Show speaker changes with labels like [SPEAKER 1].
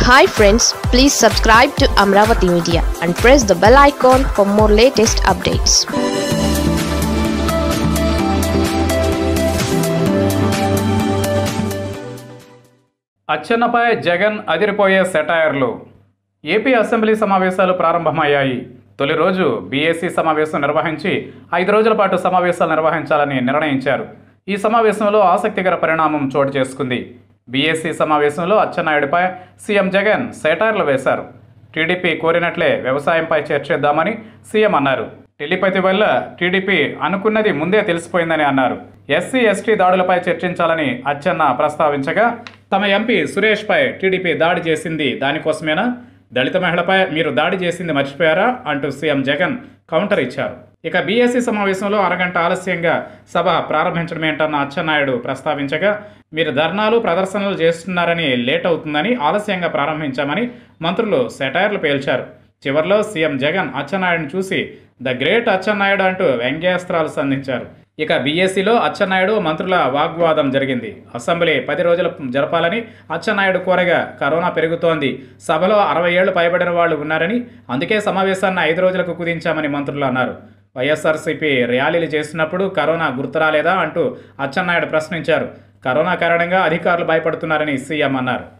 [SPEAKER 1] hi friends please subscribe to Amaravati media and press the bell icon for more latest updates
[SPEAKER 2] అచ్చెన్నపై జగన్ అదిరిపోయే సెటైర్లు AP assembly సమావేశాలు ప్రారంభమయ్యాయి తొలి రోజు బీఏసీ సమావేశం నిర్వహించి ఐదు రోజుల పాటు సమావేశాలు నిర్వహించాలని నిర్ణయించారు ఈ సమావేశంలో ఆసక్తికర పరిణామం చోటు చేసుకుంది బీఏసీ సమావేశంలో అచ్చెన్నాయుడిపై సీఎం జగన్ సెటైర్లు వేశారు టీడీపీ కోరినట్లే వ్యవసాయంపై చర్చిద్దామని సీఎం అన్నారు టెలిపతి వల్ల టీడీపీ అనుకున్నది ముందే తెలిసిపోయిందని అన్నారు ఎస్సీ ఎస్టీ దాడులపై చర్చించాలని అచ్చెన్న ప్రస్తావించగా తమ ఎంపీ సురేష్పై టీడీపీ దాడి చేసింది దానికోసమేనా దళిత మహిళపై మీరు దాడి చేసింది మర్చిపోయారా అంటూ సీఎం జగన్ కౌంటర్ ఇచ్చారు ఇక బీఎస్సీ సమావేశంలో అరగంట ఆలస్యంగా సభ ప్రారంభించడమేంటన్న అచ్చెన్నాయుడు ప్రస్తావించగా మీరు ధర్నాలు ప్రదర్శనలు చేస్తున్నారని లేట్ అవుతుందని ఆలస్యంగా ప్రారంభించామని మంత్రులు సెటైర్లు పేల్చారు చివర్లో సీఎం జగన్ అచ్చెన్నాయుడిని చూసి ద గ్రేట్ అచ్చెన్నాయుడు అంటూ వ్యంగ్యాస్త్రాలు సంధించారు ఇక బీఎస్సీలో అచ్చెన్నాయుడు మంత్రుల వాగ్వాదం జరిగింది అసెంబ్లీ పది రోజులు జరపాలని అచ్చెన్నాయుడు కోరగా కరోనా పెరుగుతోంది సభలో అరవై ఏళ్లు పైబడిన వాళ్ళు ఉన్నారని అందుకే సమావేశాన్ని ఐదు రోజులకు కుదించామని మంత్రులు అన్నారు వైఎస్ఆర్సీపీ ర్యాలీలు చేసినప్పుడు కరోనా గుర్తురాలేదా అంటూ అచ్చెన్నాయుడు ప్రశ్నించారు కరోనా కారణంగా అధికారులు భయపడుతున్నారని సీఎం అన్నారు